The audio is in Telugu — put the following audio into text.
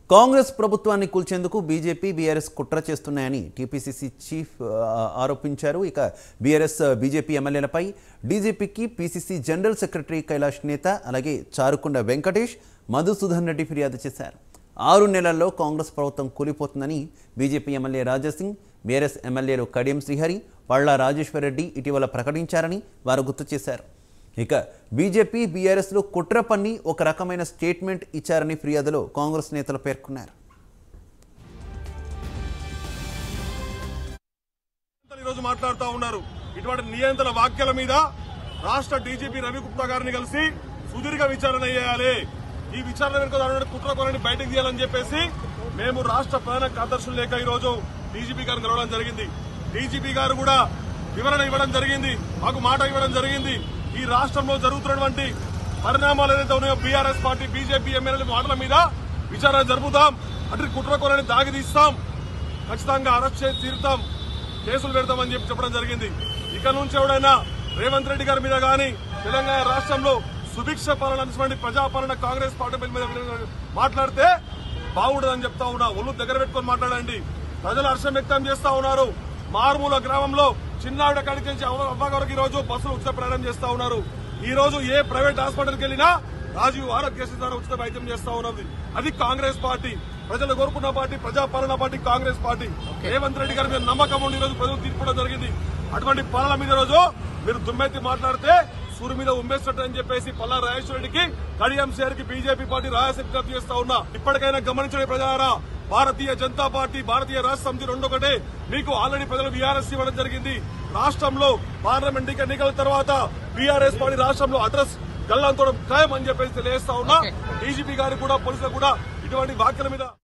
కాంగ్రెస్ ప్రభుత్వాన్ని కూల్చేందుకు బీజేపీ బీఆర్ఎస్ కుట్ర చేస్తున్నాయని టీపీసీసీ చీఫ్ ఆ, ఆరోపించారు ఇక బీఆర్ఎస్ బీజేపీ ఎమ్మెల్యేలపై డీజీపీకి పీసీసీ జనరల్ సెక్రటరీ కైలాష్ నేత అలాగే చారుకొండ వెంకటేష్ మధుసూదన్ రెడ్డి ఫిర్యాదు చేశారు ఆరు నెలల్లో కాంగ్రెస్ ప్రభుత్వం కూలిపోతుందని బీజేపీ ఎమ్మెల్యే రాజాసింగ్ బీఆర్ఎస్ ఎమ్మెల్యేలు కడియం శ్రీహరి పళ్ళ రాజేశ్వరరెడ్డి ఇటీవల ప్రకటించారని వారు గుర్తు చేశారు ఇక బీజేపీ బీఆర్ఎస్లో కుట్ర పన్ని ఒక రకమైన స్టేట్మెంట్ ఇచ్చారని ఫిర్యాదులో కాంగ్రెస్ నేతలు పేర్కొన్నారు ఈ రోజు మాట్లాడుతూ ఉన్నారు ఇటువంటి నియంత్రణ వాక్యాల మీద రాష్ట్ర డీజీపీ రవి గుప్తా గారిని కలిసి సుదీర్ఘ విచారణ చేయాలి ఈ విచారణ వెనుక దాని కుట్ర కొనని బయటకు తీయాలని చెప్పేసి మేము రాష్ట్ర ప్రధాన కార్యదర్శులు లేక ఈ రోజు డీజీపీ గారిని కలవడం జరిగింది డీజీపీ గారు కూడా వివరణ ఇవ్వడం జరిగింది మాకు మాట ఇవ్వడం జరిగింది ఈ రాష్ట్రంలో జరుగుతున్నటువంటి పరిణామాలు ఏదైతే ఉన్నాయో బీఆర్ఎస్ పార్టీ బీజేపీ ఎమ్మెల్యేల మాటల మీద విచారణ జరుపుతాం అటు కుట్ర కొనని దాగి తీస్తాం ఖచ్చితంగా అరెస్ట్ చేసి తీరుతాం కేసులు పెడతామని చెప్పి చెప్పడం జరిగింది ఇక నుంచి ఎవడైనా రేవంత్ రెడ్డి గారి మీద గాని తెలంగాణ రాష్ట్రంలో సుభిక్ష పాలన అందించినటువంటి ప్రజాపాలన కాంగ్రెస్ పార్టీ మీద మాట్లాడితే బాగుండదని చెప్తా ఉన్నా ఒళ్ళు దగ్గర పెట్టుకొని మాట్లాడండి ప్రజలు హర్షం వ్యక్తం చేస్తా ఉన్నారు మారుమూల గ్రామంలో చిన్నావిడ కాడికి నుంచి అవ్వ అవ్వ వరకు ఈ రోజు బస్సులు ఉచిత ప్రయాణం చేస్తా ఉన్నారు ఈ రోజు ఏ ప్రైవేట్ హాస్పిటల్కి వెళ్ళినా రాజీవ్ ఆరోగ్యశ్రీ ద్వారా ఉచిత వైద్యం చేస్తా ఉన్నది అది కాంగ్రెస్ పార్టీ ప్రజలు కోరుకున్న పార్టీ ప్రజాపాలన పార్టీ కాంగ్రెస్ పార్టీ రేవంత్ రెడ్డి గారి మీద నమ్మకం ఉండి ఈ రోజు ప్రజలు తీర్పుడం జరిగింది అటువంటి పాలన మీద ఈ రోజు మీరు దుమ్మెత్తి మాట్లాడితే సూర్యు మీద ఉమ్మేసినట్టు అని చెప్పేసి పల్లా రాజేశ్వర రెడ్డికి కడియం షేర్ కి బీజేపీ పార్టీ రాయలసీమ విజ్ఞప్తి చేస్తా ఉన్నా ఇప్పటికైనా గమనించండి ప్రజలారా భారతీయ జనతా పార్టీ భారతీయ రాష్ట్ర సమితి రెండు ఒకటే మీకు ఆల్రెడీ ప్రజలు బీఆర్ఎస్ ఇవ్వడం జరిగింది రాష్ట్రంలో పార్లమెంట్ ఎన్నికల తర్వాత బీఆర్ఎస్ పార్టీ రాష్ట్రంలో అడ్రస్ గల్లంతోడం ఖాయం అని చెప్పేసి తెలియజేస్తా ఉన్నా డీజీపీ గారికి కూడా పోలీసులకు కూడా ఇటువంటి వ్యాఖ్యల మీద